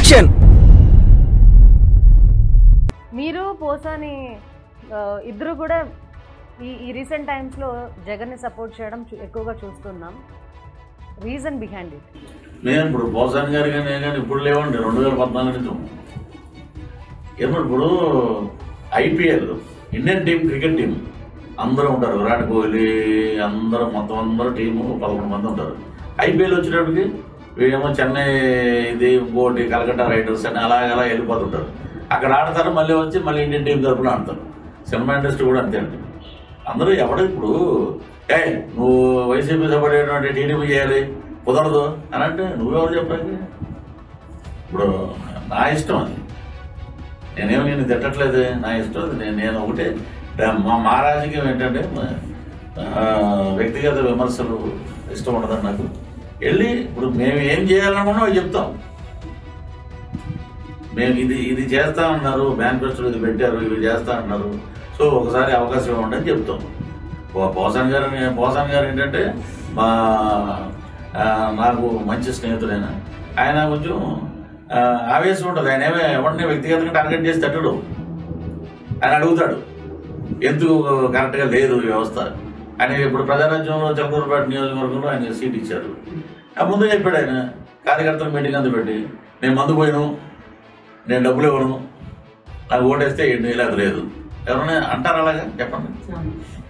action మీరు పోసాని ఆ, ఇద్దరు కూడా ఈ ఈ రీసెంట్ టైమ్స్లో జగన్ని సపోర్ట్ చేయడం చూ- ఎక్కువగా చూస్తున్నాం రీజన్ బిహైండ్ ఇట్ మేము ఇప్పుడు పోసాని గారు కానీ నేను కానీ ఇప్పుడు లేవండి రెండు వేల పద్నాలుగు నుంచి ఏమో ఇప్పుడు IPL Indian team cricket team అందరూ ఉంటారు విరాట్ కోహ్లీ అందరూ మొత్తం అందరూ టీము పదకొండు మంది ఉంటారు ఐపీఎల్ వచ్చేటప్పటికి వీళ్ళేమో చెన్నై ఇది ఇంకోటి కలకత్తా రైడర్స్ అని అలా అలా వెళ్ళిపోతుంటారు అక్కడ ఆడతారు మళ్ళీ వచ్చి మళ్ళీ ఇండియన్ టీం తరఫున ఆడతారు సినిమా ఇండస్ట్రీ కూడా అంతే అండి అందరూ ఎవడు ఇప్పుడు ఏ నువ్వు వైసీపీ సపోర్ట్ టీడీపీ చేయాలి కుదరదు అని అంటే నువ్వెవరు చెప్పాలి ఇప్పుడు నా ఇష్టం అది నేనేమో నేను తిట్టట్లేదు నా ఇష్టం అది నేను నేను ఒకటే మా మా రాజకీయం ఏంటంటే ఆ, వ్యక్తిగత విమర్శలు ఇష్టం ఉండదు నాకు వెళ్ళి ఇప్పుడు మేము ఏం చేయాలనుకున్నా అవి చెప్తాం మేము ఇది ఇది చేస్తా అన్నారు మేనిఫెస్టోలో ఇది పెట్టారు ఇవి చేస్తా అన్నారు సో ఒకసారి అవకాశం ఇవ్వండి అని చెప్తాం పో- పోసాన్ గారు పోసాన్ గారు ఏంటంటే మా ఆ, నాకు మంచి స్నేహితుడైన ఆయన కొంచెం ఆ, ఆవేశం ఉంటుంది ఆయన ఏమే ఎవరిని వ్యక్తిగతంగా టార్గెట్ చేసి తట్టడు ఆయన అడుగుతాడు ఎందుకు కరెక్ట్గా లేదు ఈ వ్యవస్థ ఆయన ఇప్పుడు ప్రజారాజ్యంలో చంద్రబాబు నియోజకవర్గంలో ఆయన సీట్ ఇచ్చారు ఆ ముందు చెప్పాడు ఆయన కార్యకర్తల మీటింగ్ అంతా పెట్టి నేను మందు పోయాను నేను డబ్బులు ఇవ్వను నాకు ఓటేస్తే ఏంటి ఇలా లేదు ఎవరైనా అంటారు అలాగా చెప్పండి